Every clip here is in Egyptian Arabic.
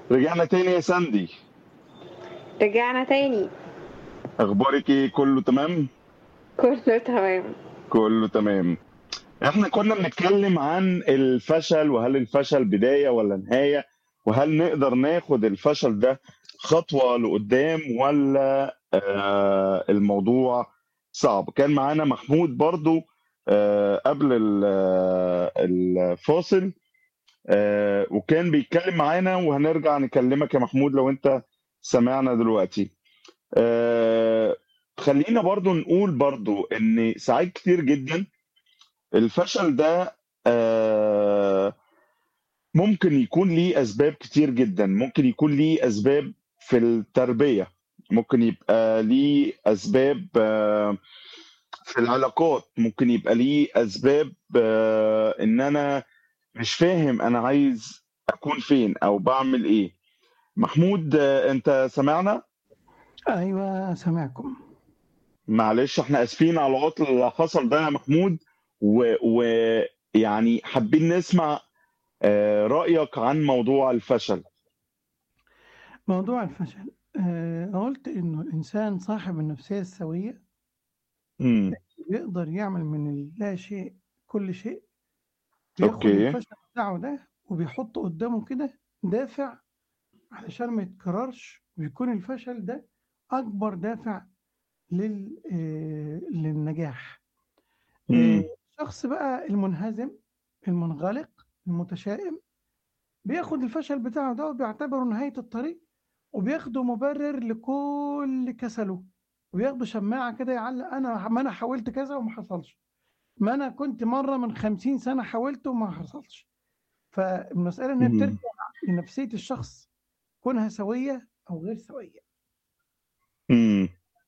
رجعنا تاني يا ساندي رجعنا تاني اخبارك ايه كله تمام كله تمام كله تمام احنا كنا بنتكلم عن الفشل وهل الفشل بداية ولا نهاية وهل نقدر ناخد الفشل ده خطوة لقدام ولا آه الموضوع صعب كان معانا محمود برضو آه قبل ال- آه، الفاصل آه وكان بيتكلم معانا وهنرجع نكلمك يا محمود لو انت سمعنا دلوقتي آه خلينا برضو نقول برضو ان ساعات كتير جدا الفشل ده آه ممكن يكون ليه اسباب كتير جدا ممكن يكون ليه اسباب في التربية ممكن يبقى ليه اسباب آه في العلاقات ممكن يبقى ليه اسباب آه ان انا مش فاهم انا عايز اكون فين او بعمل ايه محمود آه انت سمعنا ايوه سامعكم معلش احنا اسفين على العطل اللي حصل ده يا محمود ويعني حابين نسمع آه، رأيك عن موضوع الفشل موضوع الفشل آه قلت انه الانسان صاحب النفسيه السويه امم يقدر يعمل من اللا شيء كل شيء بياخد اوكي الفشل بتاعه ده وبيحطه قدامه كده دافع علشان ما يتكررش ويكون الفشل ده اكبر دافع لل آه للنجاح آه امم الشخص بقى المنهزم المنغلق المتشائم بياخد الفشل بتاعه ده وبيعتبره نهاية الطريق وبياخده مبرر لكل كسله وبياخده شماعة كده يعلق أنا ما أنا حاولت كذا وما حصلش ما أنا كنت مرة من خمسين سنة حاولت وما حصلش فالمسألة إن هي بترجع لنفسية الشخص كونها سوية أو غير سوية امم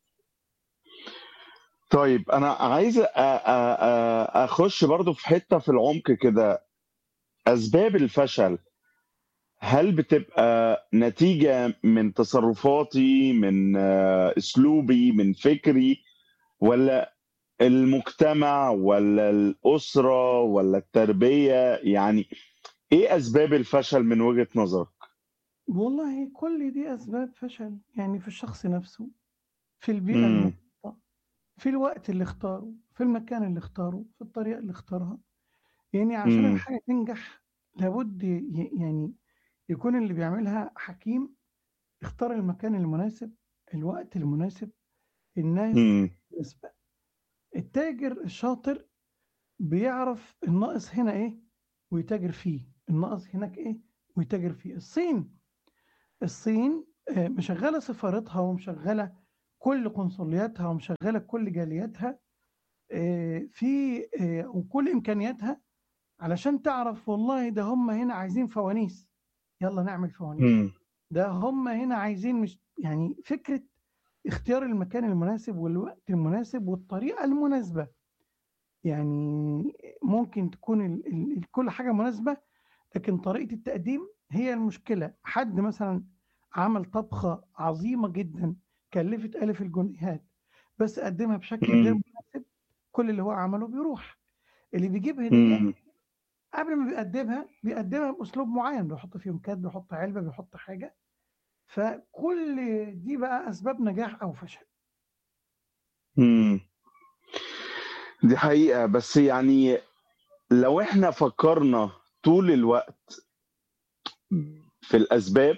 طيب انا عايز أ- أ- أ- اخش برضو في حتة في العمق كده اسباب الفشل هل بتبقى نتيجة من تصرفاتي من آه، اسلوبي من فكري ولا المجتمع ولا الأسرة ولا التربية يعني ايه اسباب الفشل من وجهة نظرك والله كل دي أسباب فشل يعني في الشخص نفسه في البيئة امم المحيطة في الوقت اللي اختاره في المكان اللي اختاره في الطريقة اللي اختارها يعني عشان امم الحاجة تنجح لابد ي- يعني يكون اللي بيعملها حكيم اختار المكان المناسب الوقت المناسب الناس امم المناسبة التاجر الشاطر بيعرف الناقص هنا ايه ويتاجر فيه الناقص هناك ايه ويتاجر فيه الصين الصين آه، مشغلة سفارتها ومشغلة كل قنصلياتها ومشغلة كل جالياتها آه، في آه، وكل إمكانياتها علشان تعرف والله ده هم هنا عايزين فوانيس يلا نعمل فوانيس امم ده هم هنا عايزين مش يعني فكرة اختيار المكان المناسب والوقت المناسب والطريقة المناسبة يعني ممكن تكون ال ال كل حاجة مناسبة لكن طريقة التقديم هي المشكلة حد مثلا عمل طبخة عظيمة جدا كلفت آلاف الجنيهات بس قدمها بشكل غير امم مناسب كل اللي هو عمله بيروح اللي بيجيب هدية امم قبل ما بيقدمها بيقدمها بأسلوب معين بيحط فيه مكات بيحط علبة بيحط حاجة فكل دي بقى أسباب نجاح أو فشل امم دي حقيقة بس يعني لو احنا فكرنا طول الوقت في الأسباب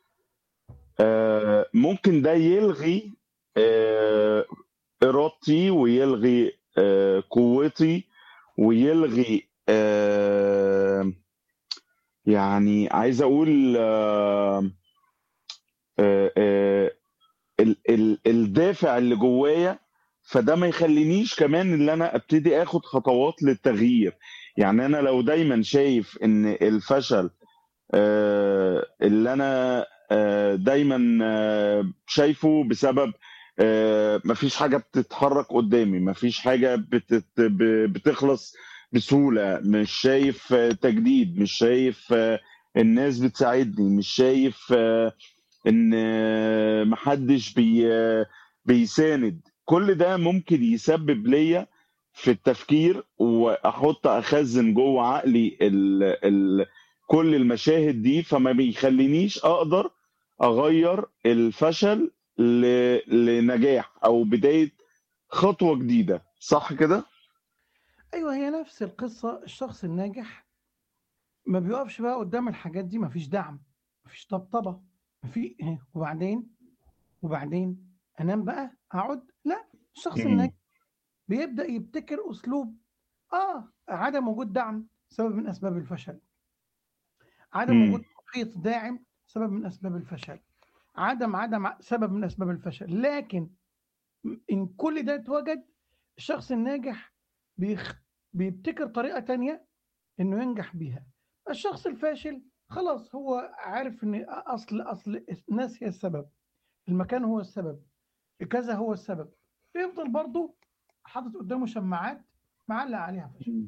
آه، ممكن ده يلغي آه، إرادتي ويلغي آه، قوتي ويلغي آه، يعني عايز أقول آه، آه، آه، ال- ال- الدافع اللي جوايا فده ما يخلينيش كمان ان انا ابتدي اخد خطوات للتغيير يعني انا لو دايما شايف ان الفشل آه، اللي انا آه، دايما آه، شايفه بسبب آه، مفيش حاجة بتتحرك قدامي مفيش حاجة بتت ب- بتخلص بسهولة مش شايف آه، تجديد مش شايف آه، الناس بتساعدني مش شايف آه، ان آه، محدش بي آه، بيساند كل ده ممكن يسبب ليا في التفكير واحط اخزن جوه عقلي ال ال كل المشاهد دي فما بيخلينيش اقدر اغير الفشل ل... لنجاح او بدايه خطوه جديده صح كده ايوه هي نفس القصه الشخص الناجح ما بيقفش بقى قدام الحاجات دي مفيش دعم مفيش طبطبه مفي وبعدين وبعدين انام بقى اقعد لا الشخص مم. الناجح بيبدا يبتكر اسلوب اه عدم وجود دعم سبب من اسباب الفشل عدم مم. وجود محيط داعم سبب من اسباب الفشل عدم عدم ع- سبب من اسباب الفشل لكن ان كل ده اتوجد الشخص الناجح بيخ... بيبتكر طريقه تانية انه ينجح بيها الشخص الفاشل خلاص هو عارف ان اصل اصل الناس هي السبب المكان هو السبب كذا هو السبب بيفضل برضه حاطط قدامه شماعات معلق عليها فشل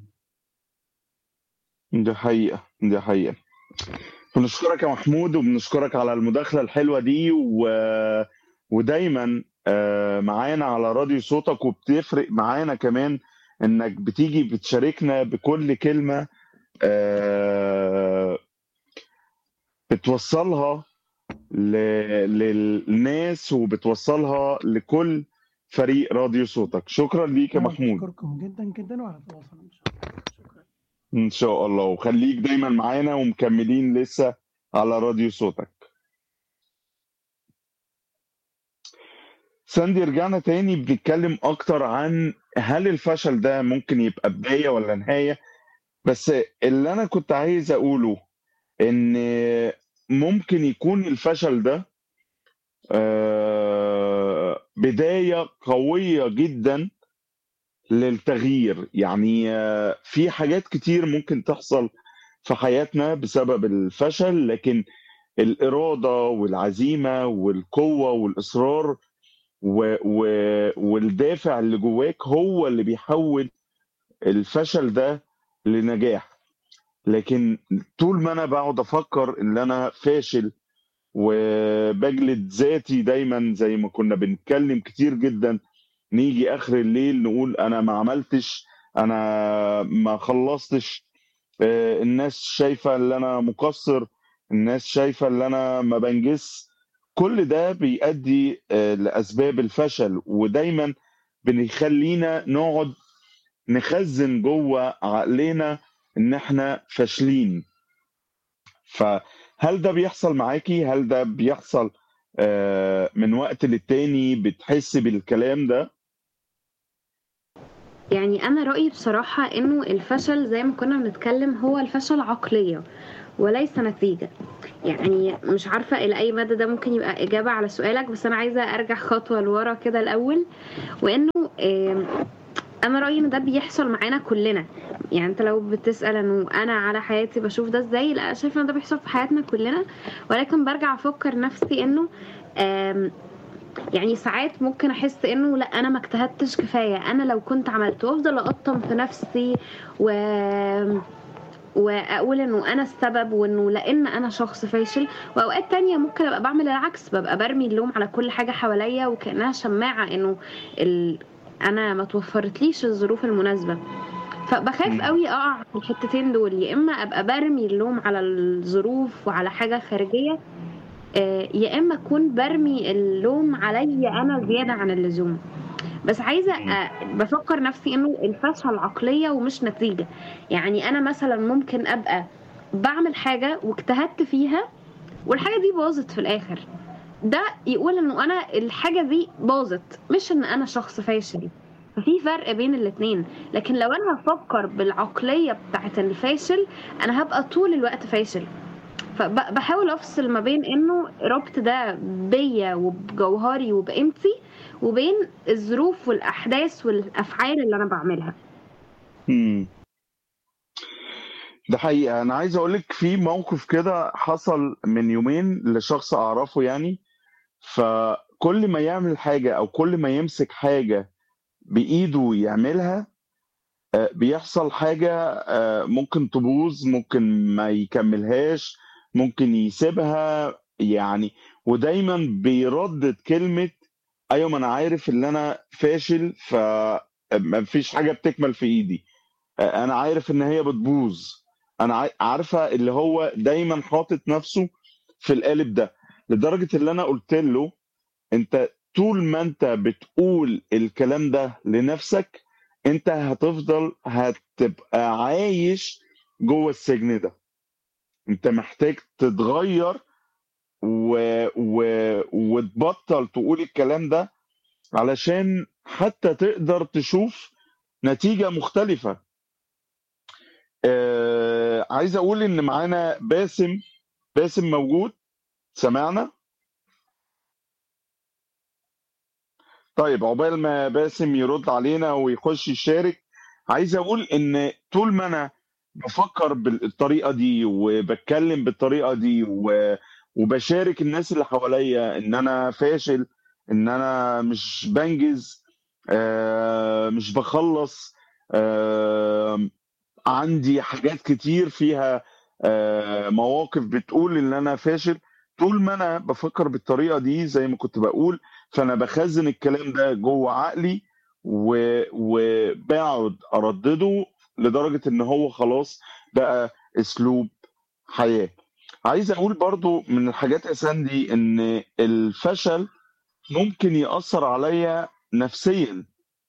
دي حقيقة دي حقيقة بنشكرك يا محمود وبنشكرك على المداخلة الحلوة دي و... ودايما آه، معانا على راديو صوتك وبتفرق معانا كمان انك بتيجي بتشاركنا بكل كلمة آه، بتوصلها ل... للناس وبتوصلها لكل فريق راديو صوتك شكرا ليك يا أنا محمود بشكركم جدا جدا وعلى تواصل ان شاء الله شكرا ان شاء الله وخليك دايما معانا ومكملين لسه على راديو صوتك ساندي رجعنا تاني بنتكلم اكتر عن هل الفشل ده ممكن يبقى بداية ولا نهاية بس اللي انا كنت عايز اقوله ان ممكن يكون الفشل ده آه، بداية قوية جدا للتغيير يعني آه، في حاجات كتير ممكن تحصل في حياتنا بسبب الفشل لكن الإرادة والعزيمة والقوة والإصرار و و والدافع اللي جواك هو اللي بيحول الفشل ده لنجاح لكن طول ما انا بقعد افكر ان انا فاشل وبجلد ذاتي دايما زي ما كنا بنتكلم كتير جدا نيجي اخر الليل نقول انا ما عملتش انا ما خلصتش آه، الناس شايفة ان انا مقصر الناس شايفة ان انا ما بنجز كل ده بيؤدي آه، لاسباب الفشل ودايما بنخلينا نقعد نخزن جوه عقلنا ان احنا فاشلين فهل ده بيحصل معاكي هل ده بيحصل آه، من وقت للتاني بتحس بالكلام ده يعني انا رايي بصراحه انه الفشل زي ما كنا بنتكلم هو الفشل عقليه وليس نتيجه يعني مش عارفه الى اي مدى ده ممكن يبقى اجابه على سؤالك بس انا عايزه ارجع خطوه لورا كده الاول وانه آم، انا رايي ان ده بيحصل معانا كلنا يعني انت لو بتسال انه انا على حياتي بشوف ده ازاي لا شايفه ان ده بيحصل في حياتنا كلنا ولكن برجع افكر نفسي انه آم، يعني ساعات ممكن احس انه لا انا ما اجتهدتش كفايه انا لو كنت عملت وافضل اقطم في نفسي و واقول انه انا السبب وانه لان انا شخص فاشل واوقات تانية ممكن ابقى بعمل العكس ببقى برمي اللوم على كل حاجه حواليا وكانها شماعه انه ال... انا ما توفرتليش الظروف المناسبه فبخاف مم. قوي اقع في الحتتين دول يا اما ابقى برمي اللوم على الظروف وعلى حاجه خارجيه آه، يا اما اكون برمي اللوم عليا انا زياده عن اللزوم بس عايزه آه، بفكر نفسي انه الفشل عقليه ومش نتيجه يعني انا مثلا ممكن ابقى بعمل حاجه واجتهدت فيها والحاجه دي باظت في الاخر ده يقول انه انا الحاجه دي باظت مش ان انا شخص فاشل ففي فرق بين الاتنين لكن لو انا هفكر بالعقليه بتاعت الفاشل انا هبقى طول الوقت فاشل فبحاول افصل ما بين انه ربط ده بيا وبجوهري وبقيمتي وبين الظروف والاحداث والافعال اللي انا بعملها مم. ده حقيقة أنا عايز أقول لك في موقف كده حصل من يومين لشخص أعرفه يعني فكل ما يعمل حاجة أو كل ما يمسك حاجة بإيده يعملها آه، بيحصل حاجة آه، ممكن تبوظ ممكن ما يكملهاش ممكن يسيبها يعني ودايما بيردد كلمة أيوة ما أنا عارف إن أنا فاشل فما فيش حاجة بتكمل في إيدي آه، أنا عارف إن هي بتبوظ انا عا- عارفه اللي هو دايما حاطط نفسه في القالب ده لدرجه اللي انا قلت له انت طول ما انت بتقول الكلام ده لنفسك انت هتفضل هتبقى عايش جوه السجن ده انت محتاج تتغير و... و... وتبطل تقول الكلام ده علشان حتى تقدر تشوف نتيجة مختلفة آه... عايز اقول ان معانا باسم باسم موجود سمعنا طيب عقبال ما باسم يرد علينا ويخش يشارك عايز اقول ان طول ما انا بفكر بالطريقه دي وبتكلم بالطريقه دي و... وبشارك الناس اللي حواليا ان انا فاشل ان انا مش بنجز آه مش بخلص آه عندي حاجات كتير فيها آه مواقف بتقول ان انا فاشل طول ما انا بفكر بالطريقه دي زي ما كنت بقول فانا بخزن الكلام ده جوه عقلي و... وبقعد اردده لدرجه ان هو خلاص بقى اسلوب حياه عايز اقول برضو من الحاجات يا ساندي ان الفشل ممكن ياثر عليا نفسيا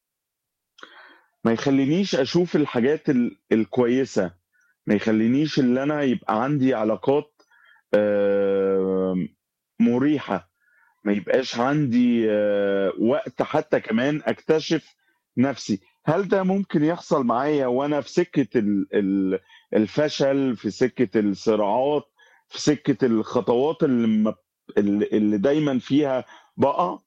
ما يخلينيش اشوف الحاجات ال... الكويسه ما يخلينيش اللي انا يبقى عندي علاقات آه، مريحه ما يبقاش عندي آه، وقت حتى كمان اكتشف نفسي هل ده ممكن يحصل معايا وانا في سكة ال- ال- الفشل في سكة الصراعات في سكة الخطوات اللي ما- اللي اللي دايما فيها بقى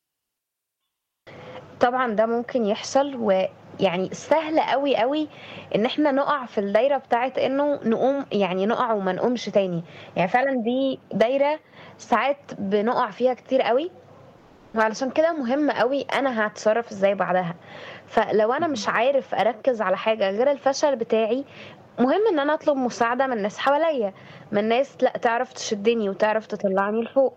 طبعا ده ممكن يحصل ويعني سهل قوي قوي ان احنا نقع في الدايره بتاعت انه نقوم يعني نقع وما نقومش تاني يعني فعلا دي دايره ساعات بنقع فيها كتير قوي وعلشان كده مهم قوي انا هتصرف ازاي بعدها فلو انا مش عارف اركز على حاجه غير الفشل بتاعي مهم ان انا اطلب مساعده من ناس حواليا من ناس لا تعرف تشدني وتعرف تطلعني لفوق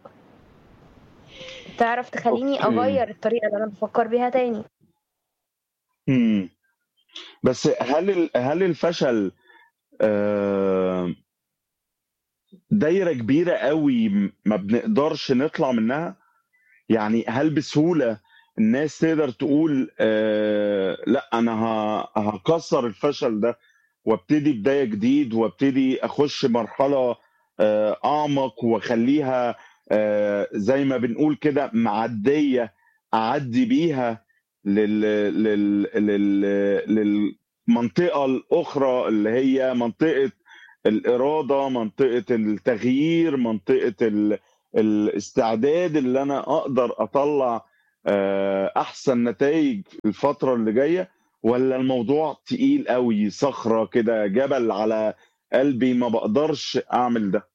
تعرف تخليني اوكي اغير الطريقه اللي انا بفكر بيها تاني مم. بس هل ال- هل الفشل آه، دايرة كبيرة قوي م- ما بنقدرش نطلع منها يعني هل بسهولة الناس تقدر تقول آه لا انا ه- هكسر الفشل ده وابتدي بداية جديد وابتدي اخش مرحلة آه اعمق واخليها آه زي ما بنقول كده معدية اعدي بيها لل لل لل للمنطقة الاخرى اللي هي منطقة الإرادة منطقة التغيير منطقة ال... الاستعداد اللي أنا أقدر أطلع آه، أحسن نتائج الفترة اللي جاية ولا الموضوع تقيل قوي صخرة كده جبل على قلبي ما بقدرش أعمل ده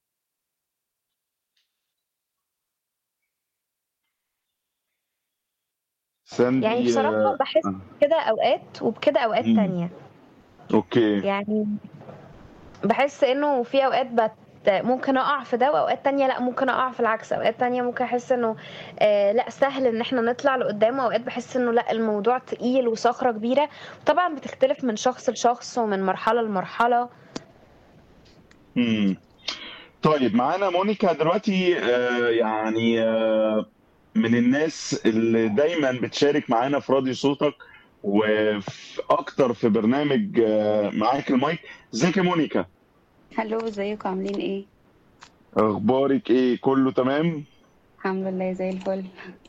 يعني ساندي بصراحة آه، بحس آه، كده أوقات وبكده أوقات مم، تانية أوكي يعني بحس إنه في أوقات بت ممكن أقع في ده وأوقات تانية لأ ممكن أقع في العكس أوقات تانية ممكن أحس إنه آه لأ سهل إن إحنا نطلع لقدام وأوقات بحس إنه لأ الموضوع تقيل وصخرة كبيرة طبعا بتختلف من شخص لشخص ومن مرحلة لمرحلة مم. طيب معانا مونيكا دلوقتي آه، يعني آه، من الناس اللي دايما بتشارك معانا في راديو صوتك وفي اكتر في برنامج آه، معاك المايك ازيك يا مونيكا هلو ازيكم عاملين ايه اخبارك ايه كله تمام الحمد لله زي الفل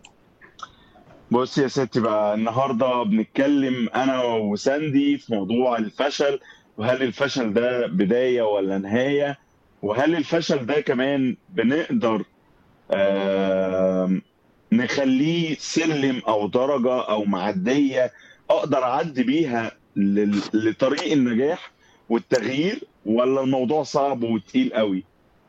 بص يا ستي بقى النهارده بنتكلم انا وساندي في موضوع الفشل وهل الفشل ده بداية ولا نهاية وهل الفشل ده كمان بنقدر آم، نخليه سلم او درجة او معدية اقدر اعدي بيها لل- لطريق النجاح والتغيير ولا الموضوع صعب وتقيل قوي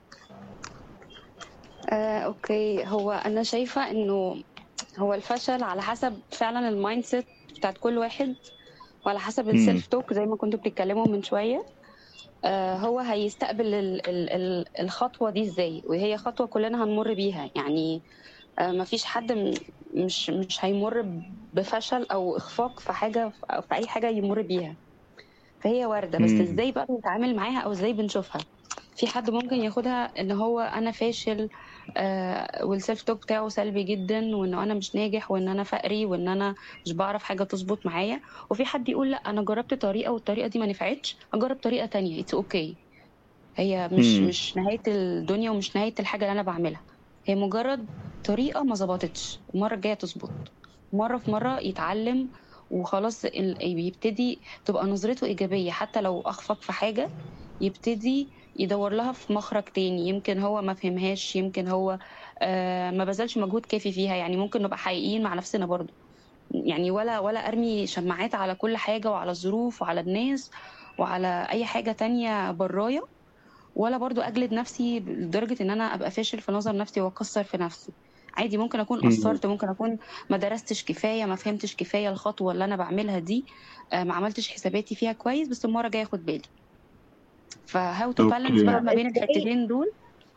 آه، اوكي هو انا شايفه انه هو الفشل على حسب فعلا المايند سيت بتاعت كل واحد وعلى حسب امم السيلف توك زي ما كنتوا بتتكلموا من شويه آه، هو هيستقبل ال ال ال الخطوه دي ازاي وهي خطوه كلنا هنمر بيها يعني آه، مفيش حد م- مش مش هيمر بفشل او اخفاق في حاجه في اي حاجه يمر بيها فهي وارده بس مم. ازاي بقى بنتعامل معاها او ازاي بنشوفها في حد ممكن ياخدها ان هو انا فاشل آه والسيلف توك بتاعه سلبي جدا وانه انا مش ناجح وان انا فقري وان انا مش بعرف حاجه تظبط معايا وفي حد يقول لا انا جربت طريقه والطريقه دي ما نفعتش اجرب طريقه تانية اتس اوكي okay. هي مش مم. مش نهايه الدنيا ومش نهايه الحاجه اللي انا بعملها هي مجرد طريقه ما ظبطتش المره الجايه تظبط مره في مره يتعلم وخلاص ال- بيبتدي تبقى نظرته ايجابيه حتى لو اخفق في حاجه يبتدي يدور لها في مخرج تاني يمكن هو ما فهمهاش يمكن هو آه ما بذلش مجهود كافي فيها يعني ممكن نبقى حقيقيين مع نفسنا برضو يعني ولا ولا ارمي شماعات على كل حاجه وعلى الظروف وعلى الناس وعلى اي حاجه تانية برايا ولا برضو اجلد نفسي لدرجه ان انا ابقى فاشل في نظر نفسي واكسر في نفسي عادي ممكن اكون مم. قصرت ممكن اكون ما درستش كفايه ما فهمتش كفايه الخطوه اللي انا بعملها دي آه، ما عملتش حساباتي فيها كويس بس المره الجايه اخد بالي فهاو تو بالانس أوكي. بقى ما بين إزاي؟ الحتتين دول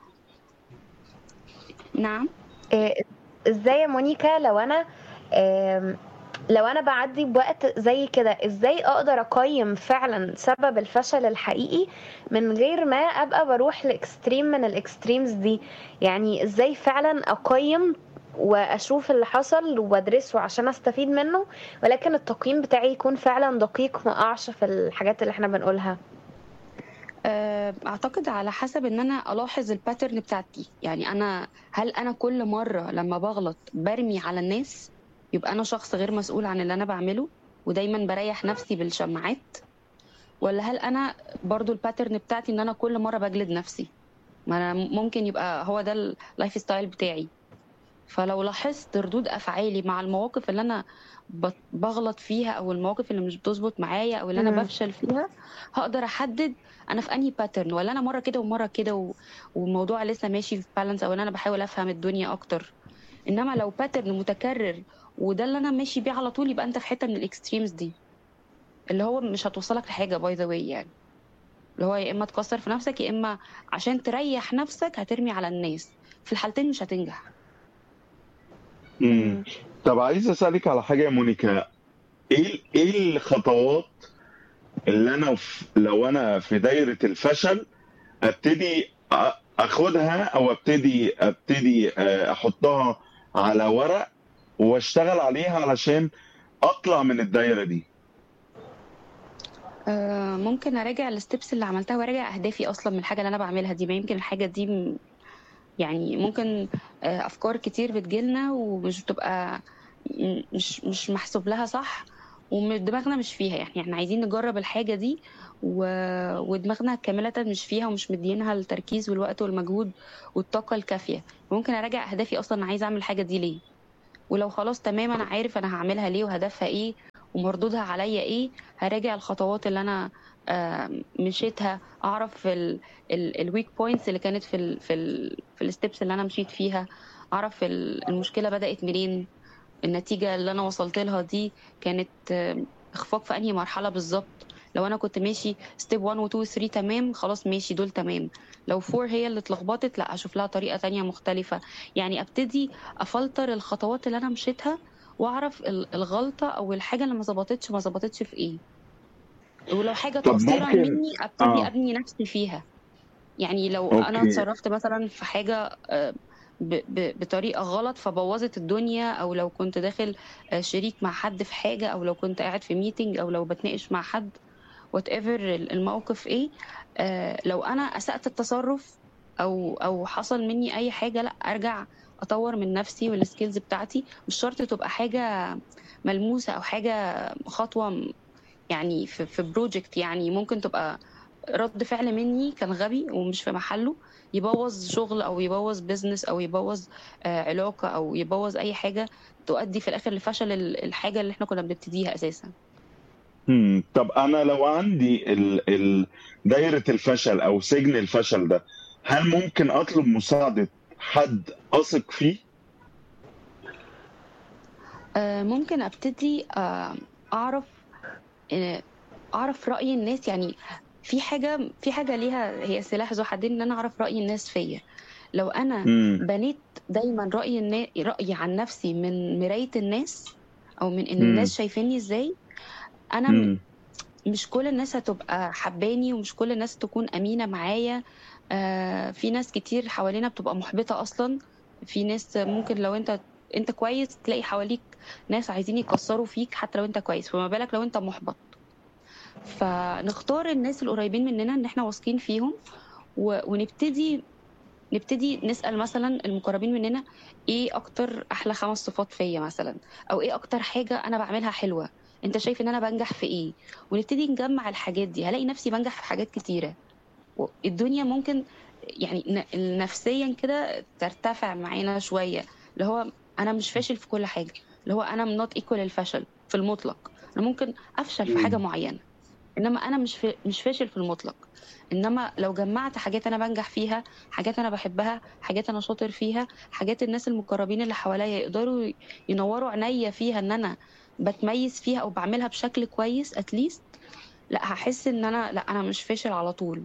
نعم إيه، ازاي يا مونيكا لو انا آم، لو انا بعدي بوقت زي كده ازاي اقدر اقيم فعلا سبب الفشل الحقيقي من غير ما ابقى بروح لاكستريم من الاكستريمز دي يعني ازاي فعلا اقيم واشوف اللي حصل وادرسه عشان استفيد منه ولكن التقييم بتاعي يكون فعلا دقيق ما اقعش في الحاجات اللي احنا بنقولها آه، اعتقد على حسب ان انا الاحظ الباترن بتاعتي يعني انا هل انا كل مره لما بغلط برمي على الناس يبقى انا شخص غير مسؤول عن اللي انا بعمله ودايما بريح نفسي بالشماعات ولا هل انا برضو الباترن بتاعتي ان انا كل مره بجلد نفسي ما انا ممكن يبقى هو ده اللايف ستايل بتاعي فلو لاحظت ردود افعالي مع المواقف اللي انا بت- بغلط فيها او المواقف اللي مش بتظبط معايا او اللي انا مم. بفشل فيها هقدر احدد انا في انهي باترن ولا انا مره كده ومره كده و... والموضوع لسه ماشي في بالانس او ان انا بحاول افهم الدنيا اكتر انما لو باترن متكرر وده اللي انا ماشي بيه على طول يبقى انت في حته من الاكستريمز دي اللي هو مش هتوصلك لحاجه باي ذا واي يعني اللي هو يا اما تكسر في نفسك يا اما عشان تريح نفسك هترمي على الناس في الحالتين مش هتنجح مم. طب عايز اسالك على حاجه يا مونيكا ايه ايه الخطوات اللي انا في لو انا في دايره الفشل ابتدي أ- اخدها او ابتدي ابتدي آه، احطها على ورق واشتغل عليها علشان اطلع من الدايره دي آه، ممكن اراجع الستبس اللي عملتها وراجع اهدافي اصلا من الحاجه اللي انا بعملها دي ما يمكن الحاجه دي م- يعني ممكن آه، افكار كتير بتجيلنا ومش بتبقى م- مش مش محسوب لها صح ودماغنا مش فيها يعني احنا عايزين نجرب الحاجه دي و... ودماغنا كامله مش فيها ومش مدينها التركيز والوقت والمجهود والطاقه الكافيه ممكن اراجع اهدافي اصلا انا عايزه اعمل الحاجه دي ليه ولو خلاص تمام انا عارف انا هعملها ليه وهدفها ايه ومردودها عليا ايه هراجع الخطوات اللي انا آم، مشيتها اعرف الويك بوينتس اللي كانت في ال في ال في الستبس اللي انا مشيت فيها اعرف ال- المشكله بدات منين النتيجه اللي انا وصلت لها دي كانت آم، اخفاق في انهي مرحله بالظبط لو انا كنت ماشي ستيب 1 و 2 و 3 تمام خلاص ماشي دول تمام لو 4 هي اللي اتلخبطت لا اشوف لها طريقه تانية مختلفه يعني ابتدي افلتر الخطوات اللي انا مشيتها واعرف ال- الغلطه او الحاجه اللي ما ظبطتش ما ظبطتش في ايه ولو حاجه طب تقصيرا ممكن- مني ابتدي آه. ابني نفسي فيها يعني لو أوكي. انا اتصرفت مثلا في حاجه آه، ب- ب- بطريقه غلط فبوظت الدنيا او لو كنت داخل آه، شريك مع حد في حاجه او لو كنت قاعد في ميتنج او لو بتناقش مع حد وات ايفر الموقف ايه آه، لو انا اسأت التصرف او او حصل مني اي حاجه لا ارجع اطور من نفسي والسكيلز بتاعتي مش شرط تبقى حاجه ملموسه او حاجه خطوه م- يعني في في بروجكت يعني ممكن تبقى رد فعل مني كان غبي ومش في محله يبوظ شغل او يبوظ بيزنس او يبوظ آه، علاقه او يبوظ اي حاجه تؤدي في الاخر لفشل ال- الحاجه اللي احنا كنا بنبتديها اساسا مم. طب انا لو عندي ال... ال... دايره الفشل او سجن الفشل ده هل ممكن اطلب مساعده حد اثق فيه آه، ممكن ابتدي آه، اعرف آه، اعرف راي الناس يعني في حاجه في حاجه ليها هي سلاح ذو حدين ان انا اعرف راي الناس فيا لو انا مم. بنيت دايما راي النا... رايي عن نفسي من مرايه الناس او من ان مم. الناس شايفيني ازاي انا م- مم. مش كل الناس هتبقى حباني ومش كل الناس تكون امينه معايا آه في ناس كتير حوالينا بتبقى محبطه اصلا في ناس ممكن لو انت انت كويس تلاقي حواليك ناس عايزين يكسروا فيك حتى لو انت كويس فما بالك لو انت محبط فنختار الناس القريبين مننا ان احنا واثقين فيهم و... ونبتدي نبتدي نسال مثلا المقربين مننا ايه اكتر احلى خمس صفات فيا مثلا او ايه اكتر حاجه انا بعملها حلوه انت شايف ان انا بنجح في ايه ونبتدي نجمع الحاجات دي هلاقي نفسي بنجح في حاجات كتيره الدنيا ممكن يعني ن- نفسيا كده ترتفع معانا شويه اللي هو انا مش فاشل في كل حاجه اللي هو انا نوت ايكوال الفشل في المطلق انا ممكن افشل في حاجه مم. معينه انما انا مش في مش فاشل في المطلق انما لو جمعت حاجات انا بنجح فيها حاجات انا بحبها حاجات انا شاطر فيها حاجات الناس المقربين اللي حواليا يقدروا ينوروا عينيا فيها ان انا بتميز فيها او بعملها بشكل كويس اتليست لا هحس ان انا لا انا مش فاشل على طول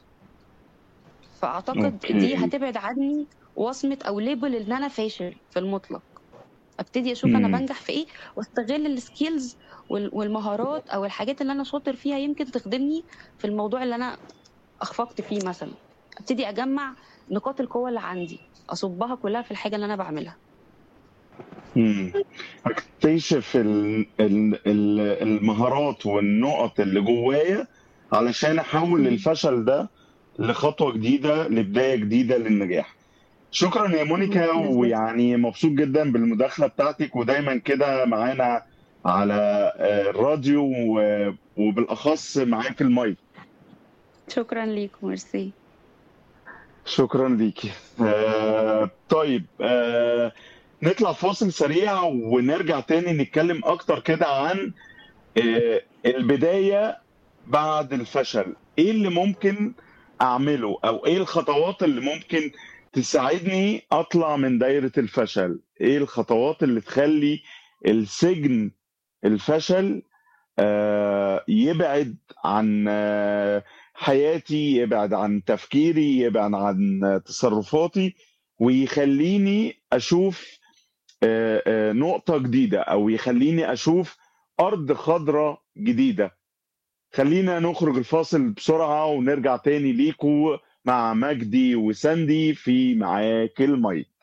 فاعتقد دي اوكي هتبعد عني وصمه او ليبل ان انا فاشل في المطلق ابتدي اشوف انا مم. بنجح في ايه واستغل السكيلز والمهارات او الحاجات اللي انا شاطر فيها يمكن تخدمني في الموضوع اللي انا اخفقت فيه مثلا ابتدي اجمع نقاط القوه اللي عندي اصبها كلها في الحاجه اللي انا بعملها مم. اكتشف ال- ال- ال- المهارات والنقط اللي جوايا علشان احول مم. الفشل ده لخطوة جديدة لبداية جديدة للنجاح شكرا يا مونيكا بالظبط ويعني مبسوط جدا بالمداخلة بتاعتك ودايما كده معانا على آه، الراديو و- وبالأخص معاك المايك شكرا ليكم ميرسي شكرا ليكي آه طيب آه نطلع فاصل سريع ونرجع تاني نتكلم أكتر كده عن آه البداية بعد الفشل ايه اللي ممكن اعمله او ايه الخطوات اللي ممكن تساعدني اطلع من دايرة الفشل ايه الخطوات اللي تخلي السجن الفشل آه، يبعد عن آه، حياتي يبعد عن تفكيري يبعد عن آه، تصرفاتي ويخليني اشوف آه، آه، نقطة جديدة او يخليني اشوف ارض خضراء جديدة خلينا نخرج الفاصل بسرعة ونرجع تاني ليكو مع مجدي وساندي في معاك المايك